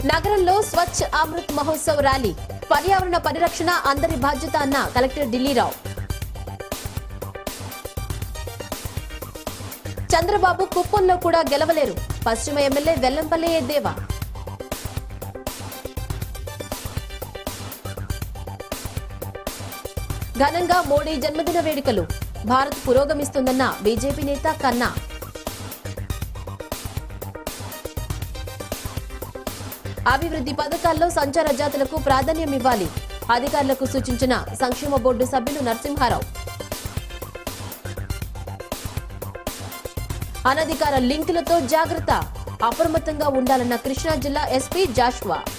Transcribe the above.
నగరంలో స్వచ్ఛ అమృత్ మహోత్సవ్ ర్యాలీ పర్యావరణ పరిరక్షణ అందరి బాధ్యత అన్న కలెక్టర్ ఢిల్లీరావు చంద్రబాబు కుప్పంలో కూడా గెలవలేరు పశ్చిమ ఎమ్మెల్యే వెల్లంపల్లి ఎద్దేవా ఘనంగా మోడీ జన్మదిన వేడుకలు భారత్ పురోగమిస్తుందన్న బీజేపీ నేత కన్నా అభివృద్ధి పథకాల్లో సంచార జాతులకు ప్రాధాన్యం ఇవ్వాలి అధికారులకు సూచించిన సంక్షేమ బోర్డు సభ్యులు నరసింహారావు అనధికార లింకులతో జాగ్రత్త అప్రమత్తంగా ఉండాలన్న కృష్ణా జిల్లా ఎస్పీ జాష్వా